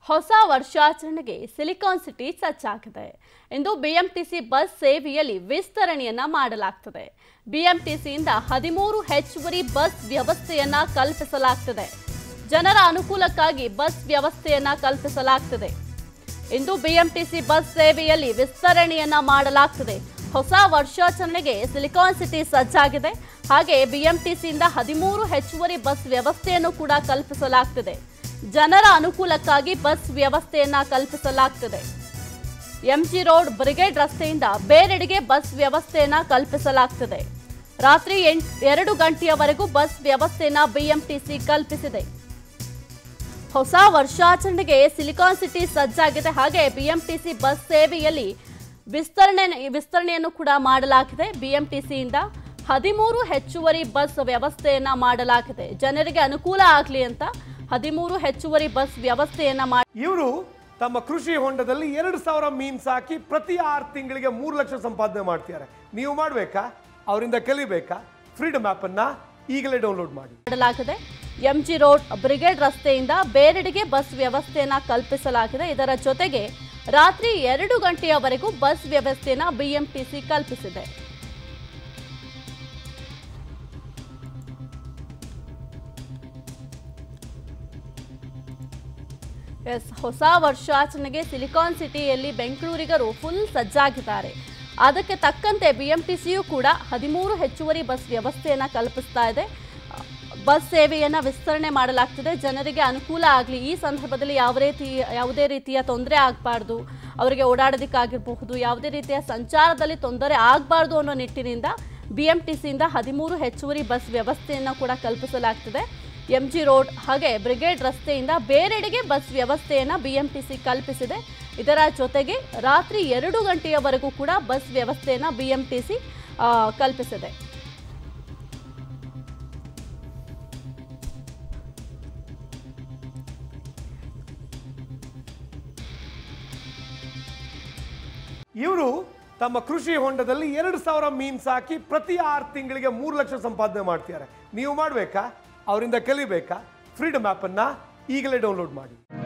ಹೊಸ ವರ್ಷಾಚರಣೆಗೆ silicon city ಸಜ್ಜಾಗಿದೆ ಇಂದು ಬಿಎಂಟಿಸಿ ಬಸ್ ಸೇವೆಯಲ್ಲಿ ವಿಸ್ತರಣೆಯನ್ನ ಮಾಡಲಾಗ್ತದೆ ಬಿಎಂಟಿಸಿಯಿಂದ ಹದಿಮೂರು ಹೆಚ್ಚುವರಿ ಬಸ್ ವ್ಯವಸ್ಥೆಯನ್ನ ಕಲ್ಪಿಸಲಾಗ್ತದೆ ಜನರ ಅನುಕೂಲಕ್ಕಾಗಿ ಬಸ್ ವ್ಯವಸ್ಥೆಯನ್ನ ಕಲ್ಪಿಸಲಾಗ್ತದೆ ಇಂದು ಬಿಎಂಟಿಸಿ ಬಸ್ ಸೇವೆಯಲ್ಲಿ ವಿಸ್ತರಣೆಯನ್ನ ಮಾಡಲಾಗ್ತದೆ ಹೊಸ ವರ್ಷಾಚರಣೆಗೆ ಸಿಲಿಕಾನ್ ಸಿಟಿ ಸಜ್ಜಾಗಿದೆ ಹಾಗೆ ಬಿಎಂಟಿಸಿಯಿಂದ ಹದಿಮೂರು ಹೆಚ್ಚುವರಿ ಬಸ್ ವ್ಯವಸ್ಥೆಯನ್ನು ಕೂಡ ಕಲ್ಪಿಸಲಾಗ್ತದೆ ಜನರ ಅನುಕೂಲಕ್ಕಾಗಿ ಬಸ್ ವ್ಯವಸ್ಥೆಯನ್ನ ಕಲ್ಪಿಸಲಾಗ್ತದೆ ಎಂಜಿ ರೋಡ್ ಬ್ರಿಗೇಡ್ ರಸ್ತೆಯಿಂದ ಬೇರೆಡೆಗೆ ಬಸ್ ವ್ಯವಸ್ಥೆಯನ್ನ ಕಲ್ಪಿಸಲಾಗ್ತದೆ ರಾತ್ರಿ ಎಂಟ್ ಎರಡು ಗಂಟೆಯವರೆಗೂ ಬಸ್ ವ್ಯವಸ್ಥೆಯನ್ನ ಬಿಎಂಟಿಸಿ ಕಲ್ಪಿಸಿದೆ ಹೊಸ ವರ್ಷಾಚರಣೆಗೆ ಸಿಲಿಕಾನ್ ಸಿಟಿ ಸಜ್ಜಾಗಿದೆ ಹಾಗೆ ಬಿಎಂಟಿಸಿ ಬಸ್ ಸೇವೆಯಲ್ಲಿ ವಿಸ್ತರಣೆ ವಿಸ್ತರಣೆಯನ್ನು ಕೂಡ ಮಾಡಲಾಗಿದೆ ಬಿಎಂಟಿಸಿಯಿಂದ ಹದಿಮೂರು ಹೆಚ್ಚುವರಿ ಬಸ್ ವ್ಯವಸ್ಥೆಯನ್ನ ಮಾಡಲಾಗಿದೆ ಜನರಿಗೆ ಅನುಕೂಲ ಆಗಲಿ ಅಂತ ಹದಿಮೂರು ಹೆಚ್ಚುವರಿ ಬಸ್ ವ್ಯವಸ್ಥೆಯನ್ನ ಮಾಡಿ ಇವರು ತಮ್ಮ ಕೃಷಿ ಹೊಂಡದಲ್ಲಿ ಎರಡು ಸಾವಿರ ಮೀನ್ ಸಾಕಿ ಪ್ರತಿ ಆರು ತಿಂಗಳಿಗೆ ಮೂರು ಲಕ್ಷ ಸಂಪಾದನೆ ಮಾಡ್ತಿದ್ದಾರೆ ನೀವು ಮಾಡಬೇಕಾ ಅವರಿಂದ ಕಲಿಬೇಕಾ ಫ್ರೀಡಮ್ ಆ್ಯಪನ್ನು ಈಗಲೇ ಡೌನ್ಲೋಡ್ ಮಾಡಿ ಮಾಡಲಾಗಿದೆ ಎಂಜಿ ರೋಡ್ ಬ್ರಿಗೇಡ್ ರಸ್ತೆಯಿಂದ ಬೇರೆಡೆಗೆ ಬಸ್ ವ್ಯವಸ್ಥೆಯನ್ನ ಕಲ್ಪಿಸಲಾಗಿದೆ ಇದರ ಜೊತೆಗೆ ರಾತ್ರಿ ಎರಡು ಗಂಟೆಯವರೆಗೂ ಬಸ್ ವ್ಯವಸ್ಥೆಯನ್ನ ಬಿಎಂಟಿಸಿ ಕಲ್ಪಿಸಿದೆ ಎಸ್ ಹೊಸ ವರ್ಷಾಚರಣೆಗೆ ಸಿಲಿಕಾನ್ ಸಿಟಿಯಲ್ಲಿ ಬೆಂಗಳೂರಿಗರು ಫುಲ್ ಸಜ್ಜಾಗಿದ್ದಾರೆ ಅದಕ್ಕೆ ತಕ್ಕಂತೆ ಬಿಎಂಟಿಸಿಯು ಕೂಡ ಹದಿಮೂರು ಹೆಚ್ಚುವರಿ ಬಸ್ ವ್ಯವಸ್ಥೆಯನ್ನ ಕಲ್ಪಿಸ್ತಾ ಇದೆ ಬಸ್ ಸೇವೆಯನ್ನ ವಿಸ್ತರಣೆ ಮಾಡಲಾಗ್ತಿದೆ ಜನರಿಗೆ ಅನುಕೂಲ ಆಗಲಿ ಈ ಸಂದರ್ಭದಲ್ಲಿ ಯಾವ ರೀತಿ ಯಾವುದೇ ರೀತಿಯ ತೊಂದರೆ ಆಗಬಾರ್ದು ಅವರಿಗೆ ಓಡಾಡೋದಕ್ಕಾಗಿರಬಹುದು ಯಾವುದೇ ರೀತಿಯ ಸಂಚಾರದಲ್ಲಿ ತೊಂದರೆ ಆಗಬಾರ್ದು ಅನ್ನೋ ನಿಟ್ಟಿನಿಂದ ಬಿಎಂಟಿಸಿಯಿಂದ ಹದಿಮೂರು ಹೆಚ್ಚುವರಿ ಬಸ್ ವ್ಯವಸ್ಥೆಯನ್ನು ಕೂಡ ಕಲ್ಪಿಸಲಾಗ್ತಿದೆ ಎಂಜಿ ರೋಡ್ ಹಾಗೆ ಬ್ರಿಗೇಡ್ ರಸ್ತೆಯಿಂದ ಬೇರೆಡೆಗೆ ಬಸ್ ವ್ಯವಸ್ಥೆಯನ್ನು ಬಿಎಂಟಿಸಿ ಕಲ್ಪಿಸಿದೆ ಇದರ ಜೊತೆಗೆ ರಾತ್ರಿ ಎರಡು ಗಂಟೆಯವರೆಗೂ ಕೂಡ ಬಸ್ ವ್ಯವಸ್ಥೆಯನ್ನು ಬಿಎಂಟಿಸಿ ಕಲ್ಪಿಸಿದೆ ಇವರು ತಮ್ಮ ಕೃಷಿ ಹೊಂಡದಲ್ಲಿ ಎರಡು ಸಾವಿರ ಮೀನ್ ಸಾಕಿ ಪ್ರತಿ ಆರು ತಿಂಗಳಿಗೆ ಮೂರು ಲಕ್ಷ ಸಂಪಾದನೆ ಮಾಡ್ತಿದ್ದಾರೆ ನೀವು ಮಾಡಬೇಕಾ ಅವರಿಂದ ಕಲಿಬೇಕಾ ಫ್ರೀಡಮ್ ಆ್ಯಪನ್ನು ಈಗಲೇ ಡೌನ್ಲೋಡ್ ಮಾಡಿ